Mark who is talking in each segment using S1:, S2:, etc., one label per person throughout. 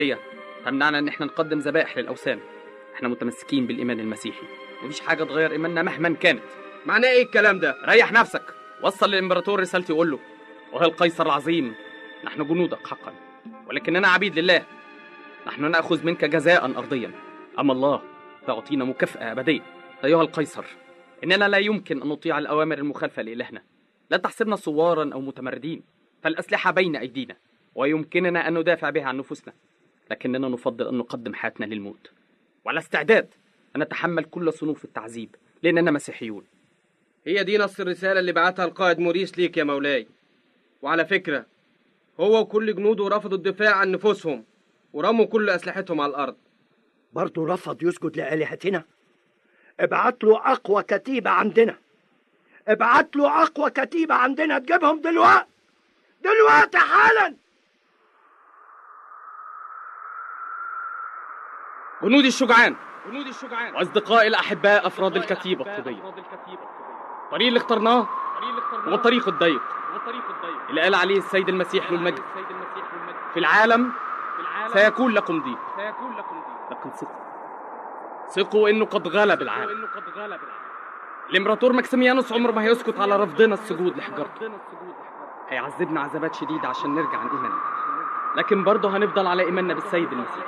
S1: هي تمنعنا ان احنا نقدم ذبائح للاوثان احنا متمسكين بالايمان المسيحي مفيش حاجه تغير ايماننا مهما كانت
S2: معناه ايه الكلام ده
S1: ريح نفسك وصل للامبراطور رسالتي وقول له وهي القيصر العظيم نحن جنودك حقا ولكننا عبيد لله نحن ناخذ منك جزاء ارضيا اما الله فيعطينا مكافاه ابديه ايها القيصر اننا لا يمكن ان نطيع الاوامر المخالفه لالهنا لا تحسبنا صوارا او متمردين فالاسلحه بين ايدينا ويمكننا ان ندافع بها عن نفوسنا لكننا نفضل ان نقدم حياتنا للموت وعلى استعداد ان نتحمل كل صنوف التعذيب لاننا مسيحيون
S2: هي دي نص الرسالة اللي بعتها القائد موريس ليك يا مولاي وعلى فكرة هو وكل جنوده رفضوا الدفاع عن نفوسهم ورموا كل أسلحتهم على الأرض
S3: برضه رفض يسجد لآلهتنا ابعت له أقوى كتيبة عندنا ابعت له أقوى كتيبة عندنا تجيبهم دلوقتي دلوقتي حالا
S1: جنودي الشجعان جنودي الشجعان واصدقائي الاحباء افراد الكتيبه الطبيه الطريق اللي اخترناه هو الطريق الضيق اللي قال عليه السيد المسيح للمجد في العالم سيكون لكم ضيق لكن ثقوا ثقوا انه قد غلب العالم الامبراطور ماكسيميانوس عمره ما هيسكت على رفضنا السجود لحجارته هيعذبنا عذابات شديدة عشان نرجع عن إيماننا لكن برضه هنفضل على إيماننا بالسيد المسيح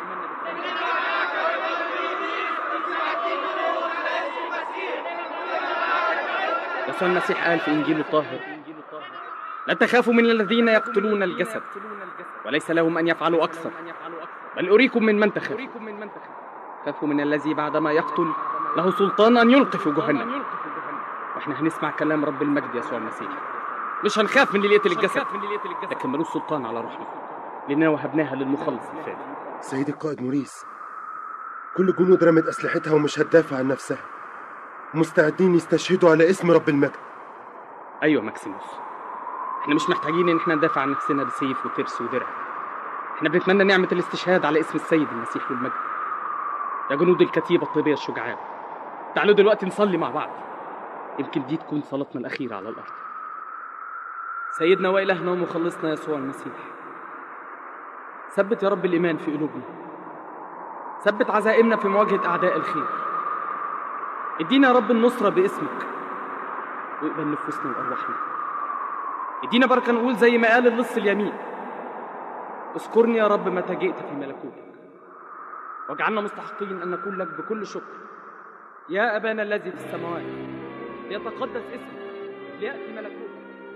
S1: يسوع المسيح قال في إنجيله الطاهر لا تخافوا من الذين يقتلون الجسد وليس لهم أن يفعلوا أكثر بل أريكم من من تخافوا خافوا من الذي بعدما يقتل له سلطان أن يلقي في جهنم واحنا هنسمع كلام رب المجد يسوع المسيح مش هنخاف من اللي يقتل الجسد لكن ملوش سلطان على روحنا لأننا وهبناها للمخلص الفادي
S4: سيد القائد موريس كل جنود رمت أسلحتها ومش هتدافع عن نفسها مستعدين يستشهدوا على اسم رب المجد
S1: أيوة ماكسيموس احنا مش محتاجين ان احنا ندافع عن نفسنا بسيف وترس ودرع احنا بنتمنى نعمة الاستشهاد على اسم السيد المسيح والمجد يا جنود الكتيبة الطيبية الشجعان تعالوا دلوقتي نصلي مع بعض يمكن دي تكون صلاتنا الأخيرة على الأرض سيدنا وإلهنا ومخلصنا يسوع المسيح ثبت يا رب الإيمان في قلوبنا ثبت عزائمنا في مواجهة أعداء الخير ادينا يا رب النصرة باسمك واقبل نفوسنا وأرواحنا ادينا بركة نقول زي ما قال اللص اليمين اذكرني يا رب متى جئت في ملكوتك واجعلنا مستحقين أن نكون لك بكل شكر يا أبانا الذي في السماوات ليتقدس اسمك ليأتي ملكوتك